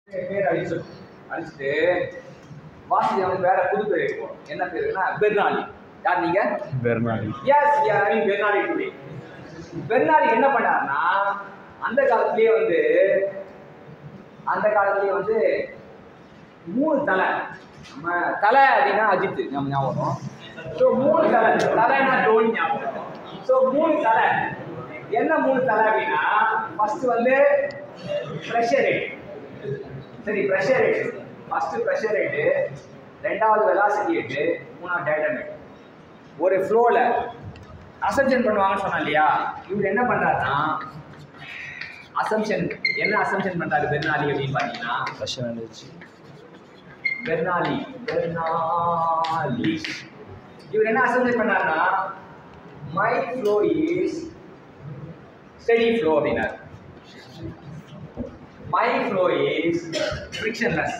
பேர் அடிச்சு அடிச்சுட்டு வாசுதேவன் வேற புது பேர் வைப்போம் என்ன பேருன்னா பெர்னாலி யார் நீங்க பெர்னாலி எஸ் யாரும் பெர்னாலி டுடே பெர்னாலி என்ன பண்ணாருன்னா அந்த காலத்திலேயே வந்து அந்த காலத்திலேயே வந்து மூணு தலை நம்ம தலை அப்படின்னா அஜித் நம்ம ஞாபகம் வரும் ஸோ மூணு தலை தலைன்னா தோனி ஞாபகம் வரும் ஸோ மூணு தலை என்ன மூணு தலை அப்படின்னா ஃபர்ஸ்ட் வந்து ப்ரெஷர் ரேட் சரி pressure rate first pressure rate ரெண்டாவது வெலாசிட்டி ரேட்டு மூணாவது டேட்டா ரேட் ஒரு ஃப்ளோவில் அசம்ஷன் பண்ணுவாங்கன்னு சொன்னேன் இல்லையா இவர் என்ன பண்ணுறாருன்னா அசம்ஷன் என்ன அசம்ஷன் பண்ணுறாரு பெர்னாலி அப்படின்னு பார்த்தீங்கன்னா ரஷ்யன் எனர்ஜி பெர்னாலி பெர்னாலி இவர் என்ன அசம்ஷன் பண்ணாருன்னா my flow is steady flow அப்படின்னாரு my flow is frictionless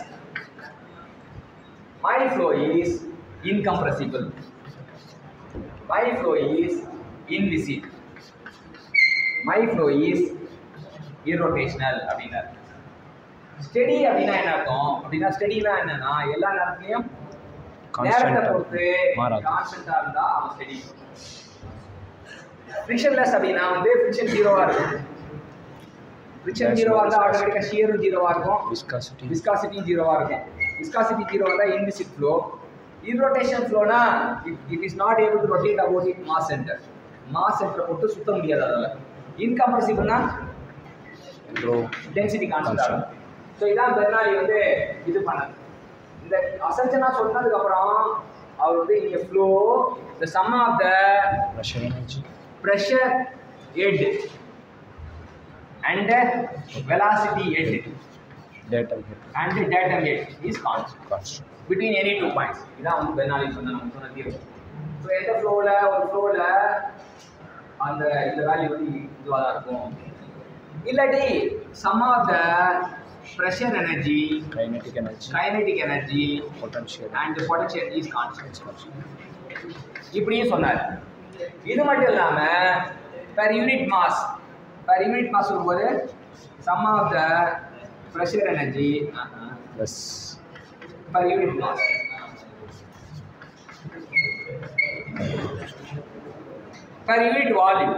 my flow is incompressible my flow is invisible my flow is irrotational அப்படின்னாரு ஸ்டெடி அப்படின்னா என்ன அர்த்தம் அப்படின்னா ஸ்டெடினா என்னன்னா எல்லா நேரத்துலயும் நேரத்தை Constant-ஆ பொறுத்து மாறாது. கான்ஸ்டன்டா இருந்தா அவன் ஸ்டெடி ஃப்ரிக்ஷன்லெஸ் அப்படின்னா வந்து ஃப்ரிக்ஷன் ஜீரோவா இருக்கும் ஃப்ரிக்ஷன் ஜீரோவா இருந்தா ஆட்டோமேட்டிக்கா ஷியரும் ஜீரோவா இருக்கும் விஸ்காசிட்டி விஸ்காசிட்டி ஜீரோவா இருக்கும் விஸ்காசிட்டி ஜீரோ இருந்தா இன்விசிட் ஃப்ளோ இர்ரோட்டேஷன் ஃப்ளோனா it is not able to rotate about it mass centre mass சென்டரை போட்டு சுத்த முடியாது அதில் இன்கம்ப்ரெசிபிள்னா ரோ டென்சிட்டி கான்ஸ்டன்ட் ஆகும் ஸோ இதான் பெர்னாலி வந்து இது பண்ணது இந்த அசஞ்சனா சொன்னதுக்கு அப்புறம் அவர் வந்து இங்க flow the sum of the Russian energy pressure head and velocity head data and datum head is constant constant between any two points இதான் வந்து பெர்னாலி சொன்ன நம்ம சொன்ன தீர்வு ஸோ எந்த ஃப்ளோவில் ஒரு ஃப்ளோவில் அந்த இந்த வேல்யூ வந்து இதுவாக தான் இருக்கும் இல்லாட்டி sum of the pressure energy kinetic energy kinetic energy potential and potential energy is constant இப்படியும் சொன்னார் இது மட்டும் இல்லாமல் per unit mass per unit mass சொல்லும்போது sum of the pressure energy plus per unit mass. Per unit volume.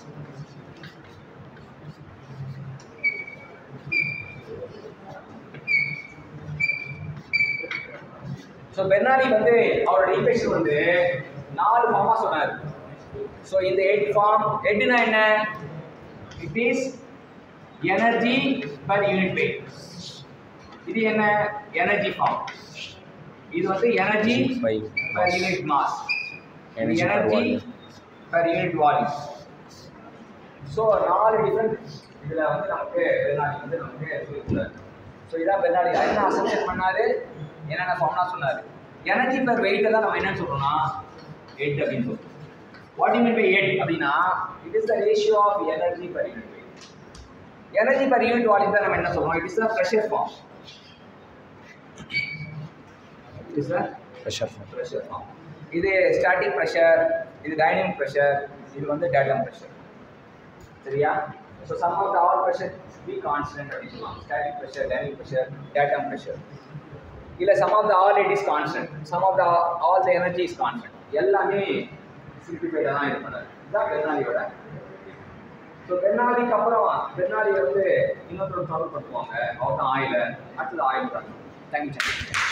So Bernoulli வந்து அவரோட equation வந்து நாலு ஃபார்மாக சொன்னார் ஸோ இந்த எட் ஃபார்ம் எட்னா என்ன it is energy per unit weight இது என்ன எனர்ஜி ஃபார்ம் இது வந்து energy by per unit mass Energy per energy volume. Per unit volume so நாலு டிஃப்ரெண்ட் இதில் வந்து நமக்கு பெர்னாலி வந்து நமக்கு சொல்லியிருக்காரு ஸோ இதான் பெர்னாலி என்ன அசம்ஷன் பண்ணாரு என்னென்ன ஃபார்ம்லாம் சொன்னார் எனர்ஜி பர் வெயிட்டை தான் நம்ம என்னன்னு சொல்றோம்னா எட் அப்படின்னு சொல்றோம் what you mean by head அப்படின்னா it is the ratio of energy per unit weight energy per unit volume தான் நம்ம என்ன சொல்றோம் it is the pressure form it is the pressure form pressure form இது static pressure இது dynamic pressure இது வந்து datum pressure சரியா so sum of the all pressure P constant அப்படின்னு சொல்லுவாங்க static pressure dynamic pressure datum pressure இல்லை sum of the all it is constant sum of the all the energy is constant எல்லாமே சிம்பிளிஃபைடாக தான் இது பண்ணாரு இதுதான் பெர்னாலியோட ஸோ பெர்னாலிக்கு அப்புறம் பெர்னாலி வந்து இன்னொருத்தர் சால்வ் பண்ணுவாங்க அவர் தான் ஆயில் அடுத்தது ஆயில் தான் தேங்க்யூ